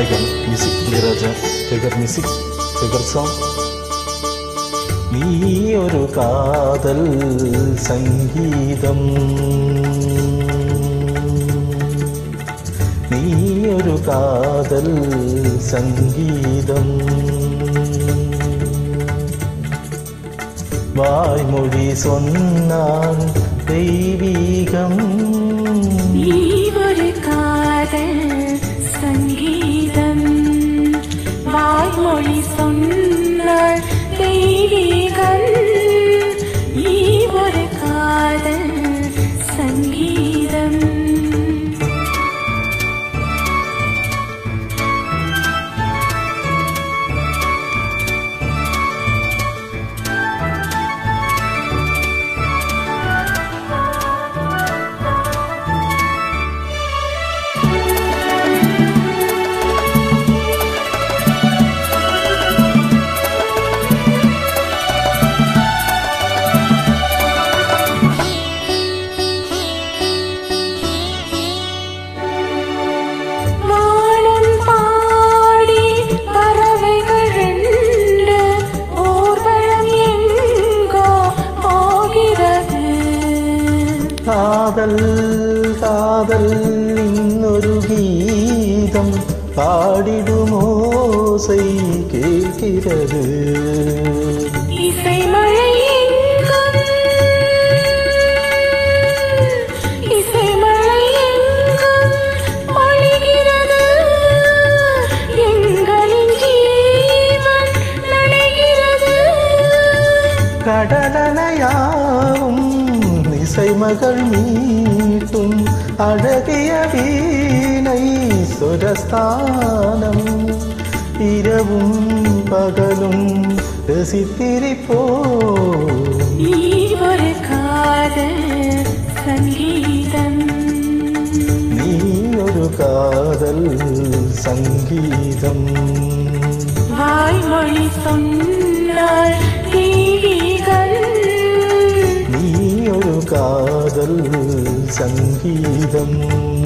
நாயகன் music Ilaiyaraaja figure music figure song நீ ஒரு காதல் சங்கீதம் நீ ஒரு காதல் சங்கீதம் வாய்மொழி சொன்னான் தெய்வீகம் நீ ஒரு காதல் சங்கீதம் வாய்மொழி சொன்னால் தெய்வீகம் நீ ஒரு காதல் சங்கீதம் வானம் பாடி பறவைகள் ரெண்டு ஊர்வலம் எங்கோ போகிறது காதல் காதல் இன்னொரு கீதம் பாடிடுமோசை கேட்கிறது இசை மழை எங்கும் இசை மழை எங்கும் பொழிகிறது எங்களின் ஜீவன் நனைகிறது கடலனையாவும் இசைமகள் மீட்டும் அழகிய வீணை சுரஸ்தானம் இரவும் பகலும் ரசித்திரிப்போ நீ ஒரு காதல் சங்கீதம் நீ ஒரு காதல் சங்கீதம் வாய்மொழி சொன்னால் தெய்வீகம் நீ ஒரு காதல் சங்கீதம்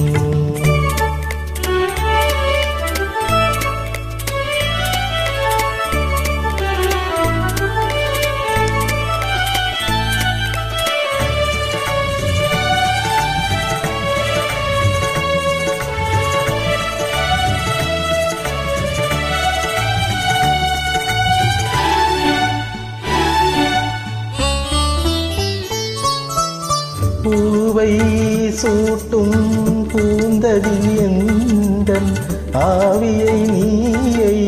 பூவை சூட்டும் பூந்ததில் எந்தன் ஆவியை நீயை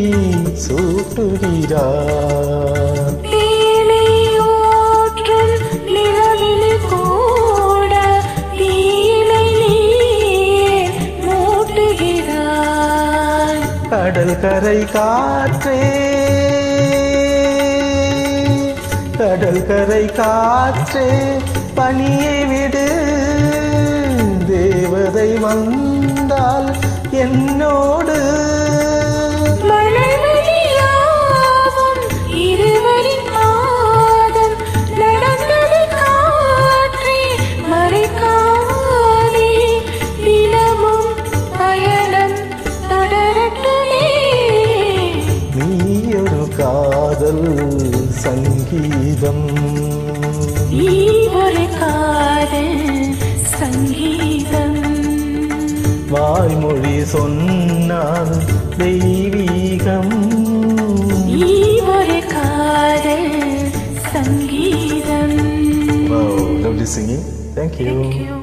சூட்டுகிறார் தேனை ஊற்றும் நிலவில் கூட தீனை நீர் மூட்டுகிறாய் கடல் கரை காற்றே கடல் கரை காற்றே பனியை விடு தேவதை வந்தால் என்னோடு மழலையாவும் இருவரின் பாதம் நடந்தது காற்றே மறைக்காதே தினமும் பயணம் தொடரட்டுமே நீ ஒரு காதல் சங்கீதம் நீ ஒரு காதல் சங்கீதம் வாய்மொழி சொன்னால் தெய்வீகம் நீ ஒரு காதல் சங்கீதம் Wow, lovely singing. Thank you. Thank you.